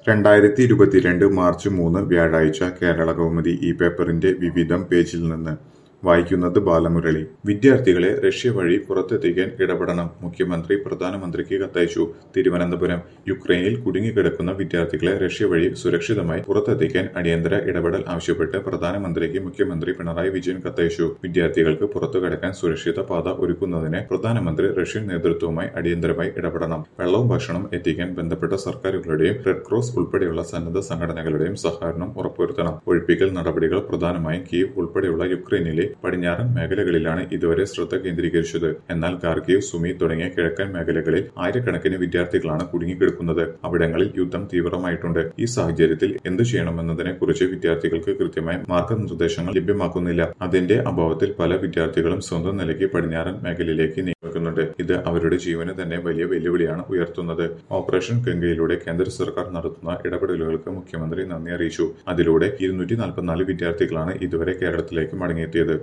രണ്ടായിരത്തി ഇരുപത്തിരണ്ട് മാർച്ച് മൂന്ന് വ്യാഴാഴ്ച കേരള കൗമുദി ഈ പേപ്പറിന്റെ വിവിധം പേജിൽ നിന്ന് വായിക്കുന്നത് ബാലമുരളി വിദ്യാർത്ഥികളെ റഷ്യ വഴി പുറത്തെത്തിക്കാൻ ഇടപെടണം മുഖ്യമന്ത്രി പ്രധാനമന്ത്രിക്ക് കത്തയച്ചു തിരുവനന്തപുരം യുക്രൈനിൽ കുടുങ്ങിക്കിടക്കുന്ന വിദ്യാർത്ഥികളെ റഷ്യ വഴി സുരക്ഷിതമായി പുറത്തെത്തിക്കാൻ അടിയന്തര ഇടപെടൽ ആവശ്യപ്പെട്ട് പ്രധാനമന്ത്രിക്ക് മുഖ്യമന്ത്രി പിണറായി വിജയൻ കത്തയച്ചു വിദ്യാർത്ഥികൾക്ക് പുറത്തു കടക്കാൻ സുരക്ഷിത പാത ഒരുക്കുന്നതിന് പ്രധാനമന്ത്രി റഷ്യൻ നേതൃത്വവുമായി അടിയന്തരമായി ഇടപെടണം വെള്ളവും ഭക്ഷണം എത്തിക്കാൻ ബന്ധപ്പെട്ട സർക്കാരുകളുടെയും റെഡ് ക്രോസ് ഉൾപ്പെടെയുള്ള സന്നദ്ധ സംഘടനകളുടെയും സഹകരണം ഉറപ്പുവരുത്തണം ഒഴിപ്പിക്കൽ നടപടികൾ പ്രധാനമായും കീവ് ഉൾപ്പെടെയുള്ള യുക്രൈനിലെ പടിഞ്ഞാറൻ മേഖലകളിലാണ് ഇതുവരെ ശ്രദ്ധ കേന്ദ്രീകരിച്ചത് എന്നാൽ കാർഗീവ് സുമി തുടങ്ങിയ കിഴക്കൻ മേഖലകളിൽ ആയിരക്കണക്കിന് വിദ്യാർത്ഥികളാണ് കുടുങ്ങിക്കിടക്കുന്നത് അവിടങ്ങളിൽ യുദ്ധം തീവ്രമായിട്ടുണ്ട് ഈ സാഹചര്യത്തിൽ എന്തു ചെയ്യണമെന്നതിനെ കുറിച്ച് വിദ്യാർത്ഥികൾക്ക് കൃത്യമായ മാർഗനിർദ്ദേശങ്ങൾ ലഭ്യമാക്കുന്നില്ല അതിന്റെ അഭാവത്തിൽ പല വിദ്യാർത്ഥികളും സ്വന്തം നിലയ്ക്ക് പടിഞ്ഞാറൻ മേഖലയിലേക്ക് നീങ്ങുന്നുണ്ട് ഇത് അവരുടെ ജീവന് തന്നെ വലിയ വെല്ലുവിളിയാണ് ഉയർത്തുന്നത് ഓപ്പറേഷൻ ഗംഗയിലൂടെ കേന്ദ്ര സർക്കാർ നടത്തുന്ന ഇടപെടലുകൾക്ക് മുഖ്യമന്ത്രി നന്ദി അറിയിച്ചു അതിലൂടെ ഇരുന്നൂറ്റി നാൽപ്പത്തിനാല് വിദ്യാർത്ഥികളാണ് ഇതുവരെ കേരളത്തിലേക്ക് മടങ്ങിയെത്തിയത്